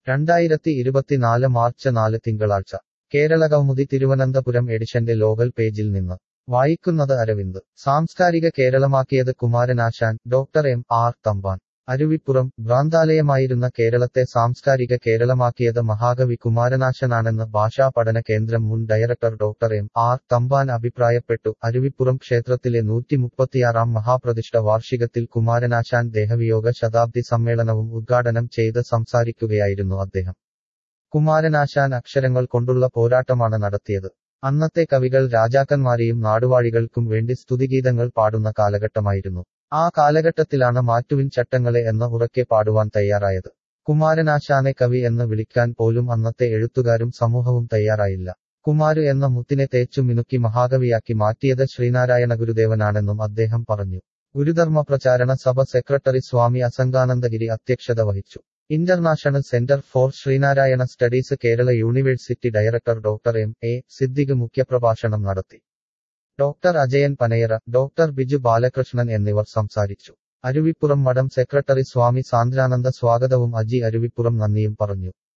രണ്ടായിരത്തി ഇരുപത്തിനാല് മാർച്ച് നാല് തിങ്കളാഴ്ച കേരള കൗമുദി തിരുവനന്തപുരം എഡിഷന്റെ ലോകൽ പേജിൽ നിന്ന് വായിക്കുന്നത് അരവിന്ദ് സാംസ്കാരിക കേരളമാക്കിയത് Kumaranasan doctor M R Thampan Aruvippuram ഭ്രാന്താലയമായിരുന്ന കേരളത്തെ സാംസ്കാരിക കേരളമാക്കിയത് മഹാകവി കുമാരനാശനാണെന്ന് ഭാഷാ പഠന കേന്ദ്രം മുൻ director doctor M R Thampan അഭിപ്രായപ്പെട്ടു അരുവിപ്പുറം ക്ഷേത്രത്തിലെ നൂറ്റിമുപ്പത്തിയാറാം മഹാപ്രതിഷ്ഠ വാർഷികത്തിൽ കുമാരനാശാൻ ദേഹവിയോഗ ശതാബ്ദി സമ്മേളനവും ഉദ്ഘാടനം ചെയ്ത് സംസാരിക്കുകയായിരുന്നു അദ്ദേഹം കുമാരനാശാൻ അക്ഷരങ്ങൾ കൊണ്ടുള്ള പോരാട്ടമാണ് നടത്തിയത് അന്നത്തെ കവികൾ രാജാക്കന്മാരെയും നാടുവാഴികൾക്കും വേണ്ടി സ്തുതിഗീതങ്ങൾ പാടുന്ന കാലഘട്ടമായിരുന്നു ആ കാലഘട്ടത്തിലാണ് മാറ്റുവിൻ ചട്ടങ്ങളെ എന്ന് ഉറക്കെ പാടുവാൻ തയ്യാറായത് കുമാരനാശാനെ കവി എന്ന് വിളിക്കാൻ പോലും അന്നത്തെ എഴുത്തുകാരും സമൂഹവും തയ്യാറായില്ല കുമാരു എന്ന മുത്തിനെ തേച്ചു മിനുക്കി മഹാകവിയാക്കി മാറ്റിയത് ശ്രീനാരായണ ഗുരുദേവനാണെന്നും അദ്ദേഹം പറഞ്ഞു ഗുരുധർമ്മ പ്രചാരണ സഭ സെക്രട്ടറി സ്വാമി അസംഗാനന്ദഗിരി അധ്യക്ഷത വഹിച്ചു international centre for Sreenarayana studies Kerala university director doctor M A Siddique മുഖ്യപ്രഭാഷണം നടത്തി ഡോക്ടർ അജയൻ പനയറ ഡോക്ടർ ബിജു ബാലകൃഷ്ണൻ എന്നിവർ സംസാരിച്ചു അരുവിപ്പുറം മഠം സെക്രട്ടറി സ്വാമി സാന്ദ്രാനന്ദ സ്വാഗതവും അജി അരുവിപ്പുറം നന്ദിയും പറഞ്ഞു